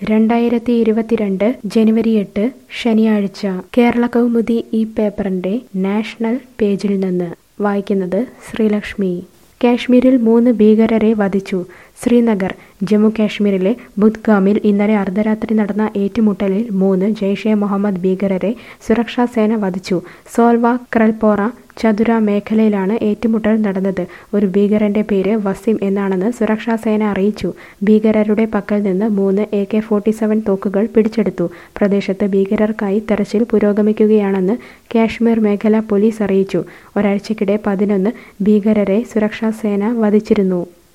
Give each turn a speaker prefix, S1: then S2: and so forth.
S1: രണ്ടായിരത്തി ഇരുപത്തിരണ്ട് ജനുവരി എട്ട് ശനിയാഴ്ച കേരള കൗമുദി ഈ പേപ്പറിന്റെ നാഷണൽ പേജിൽ നിന്ന് വായിക്കുന്നത് ശ്രീലക്ഷ്മി കാശ്മീരിൽ മൂന്ന് ഭീകരരെ വധിച്ചു ശ്രീനഗർ ജമ്മു കാശ്മീരിലെ ബുദ്ഗാമിൽ ഇന്നലെ അർദ്ധരാത്രി നടന്ന ഏറ്റുമുട്ടലിൽ മൂന്ന് ജെയ്ഷെ മുഹമ്മദ് ഭീകരരെ സുരക്ഷാ സേന വധിച്ചു സോൽവ ക്രൽപോറ ചതുര മേഖലയിലാണ് ഏറ്റുമുട്ടൽ നടന്നത് ഒരു ഭീകരന്റെ പേര് വസീം എന്നാണെന്ന് സുരക്ഷാ സേന അറിയിച്ചു ഭീകരരുടെ പക്കൽ നിന്ന് മൂന്ന് എ കെ ഫോർട്ടി സെവൻ തോക്കുകൾ പിടിച്ചെടുത്തു പ്രദേശത്ത് ഭീകരർക്കായി തെരച്ചിൽ പുരോഗമിക്കുകയാണെന്ന് കാശ്മീർ മേഖല പോലീസ് അറിയിച്ചു ഒരാഴ്ചക്കിടെ പതിനൊന്ന് ഭീകരരെ സുരക്ഷാ സേന വധിച്ചിരുന്നു